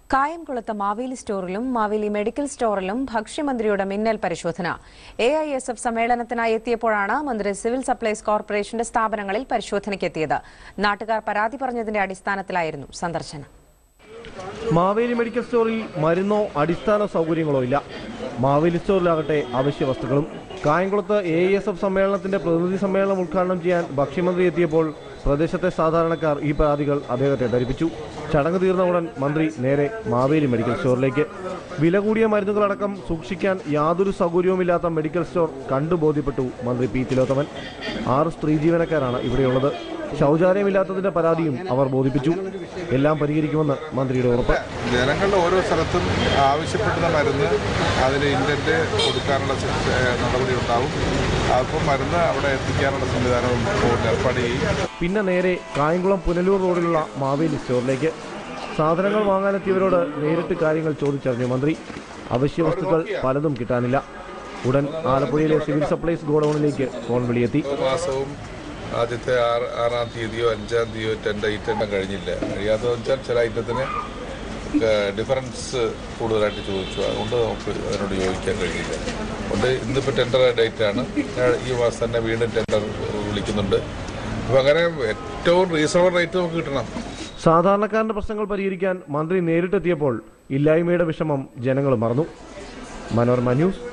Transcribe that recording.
കായംകുളത്ത് മാവേലി സ്റ്റോറിലും മാവേലി മെഡിക്കൽ സ്റ്റോറിലും ഭക്ഷ്യമന്ത്രിയുടെ മിന്നൽ പരിശോധന എ ഐ എസ് എഫ് സമ്മേളനത്തിനായി എത്തിയപ്പോഴാണ് മന്ത്രി സിവിൽ സപ്ലൈസ് കോർപ്പറേഷന്റെ സ്ഥാപനങ്ങളിൽ പരിശോധനയ്ക്കെത്തിയത് നാട്ടുകാർ പരാതി പറഞ്ഞതിന്റെ അടിസ്ഥാനത്തിലായിരുന്നു സന്ദർശനം മാവേലി മെഡിക്കൽ സ്റ്റോറിൽ മരുന്നോ അടിസ്ഥാന സൗകര്യങ്ങളോ ഇല്ല മാവേലി സ്റ്റോറിലാകട്ടെ അവശ്യ വസ്തുക്കളും കായംകുളത്ത് എ എസ് എഫ് സമ്മേളനത്തിന്റെ പ്രതിനിധി സമ്മേളനം ഉദ്ഘാടനം ചെയ്യാൻ ഭക്ഷ്യമന്ത്രി എത്തിയപ്പോൾ പ്രദേശത്തെ സാധാരണക്കാർ ഈ പരാതികൾ അദ്ദേഹത്തെ ധരിപ്പിച്ചു ചടങ്ങ് തീർന്ന ഉടൻ മന്ത്രി നേരെ മാവേലി മെഡിക്കൽ സ്റ്റോറിലേക്ക് വില കൂടിയ മരുന്നുകളടക്കം സൂക്ഷിക്കാൻ യാതൊരു സൗകര്യവുമില്ലാത്ത മെഡിക്കൽ സ്റ്റോർ കണ്ടു ബോധ്യപ്പെട്ടു മന്ത്രി പി തിലോത്തമൻ ആറ് സ്ത്രീ ജീവനക്കാരാണ് ഇവിടെയുള്ളത് ശൗചാലയമില്ലാത്തതിന്റെ പരാതിയും അവർ ബോധിപ്പിച്ചു എല്ലാം പരിഹരിക്കുമെന്ന് മന്ത്രിയുടെ ഉറപ്പ് ജനങ്ങളുടെ ഓരോ സ്ഥലത്തും ആവശ്യപ്പെടുന്ന മരുന്ന് അതിന് ഇൻറ്റൻറ്റ് കൊടുക്കാനുള്ള സ- ഏഹ് നടപടി ഉണ്ടാവും അപ്പം മരുന്ന് അവിടെ എത്തിക്കാനുള്ള സംവിധാനവും ബോർഡ് ഏർപ്പാട് ചെയ്യും പിന്നെ നേരെ കായംകുളം പുനലൂർ റോഡിലുള്ള മാവേലി സ്റ്റോറിലേക്ക് സാധനങ്ങൾ വാങ്ങാനെത്തിയവരോട് നേരിട്ട് കാര്യങ്ങൾ ചോദിച്ചറിഞ്ഞു മന്ത്രി അവശ്യ വസ്തുക്കൾ പലതും കിട്ടാനില്ല ഉടൻ ആലപ്പുഴയിലെ സിവിൽ സപ്ലൈസ് ഗോഡൌണിലേക്ക് ഫോൺ വിളിയെത്തി ഒരു മാസവും ആദ്യത്തെ ആറ് ആറാം തീയതിയോ അഞ്ചാം തീയതിയോ ടെൻഡർ ഈ ടെൻഡർ കഴിഞ്ഞില്ല കഴിയാത്തതെന്ന് വെച്ചാൽ ചില ഐറ്റത്തിന് ഡിഫറൻസ് കൂടുതലായിട്ട് ചോദിച്ചു അതുകൊണ്ട് നമുക്ക് അതിനോട് യോജിക്കാൻ കഴിഞ്ഞില്ല അതുകൊണ്ട് ഇന്നിപ്പോൾ ടെൻഡർ ഡേറ്റ് ആണ് ഞാൻ ഈ മാസം തന്നെ വീണ്ടും ടെൻഡർ വിളിക്കുന്നുണ്ട് അപ്പോൾ അങ്ങനെ ഏറ്റവും റീസണബിൾ റേറ്റ് നമുക്ക് കിട്ടണം സാധാരണക്കാരന്റെ പ്രശ്നങ്ങൾ പരിഹരിക്കാൻ മന്ത്രി നേരിട്ടെത്തിയപ്പോൾ ഇല്ലായ്മയുടെ വിഷമം ജനങ്ങൾ മറന്നു മനോരമ ന്യൂസ്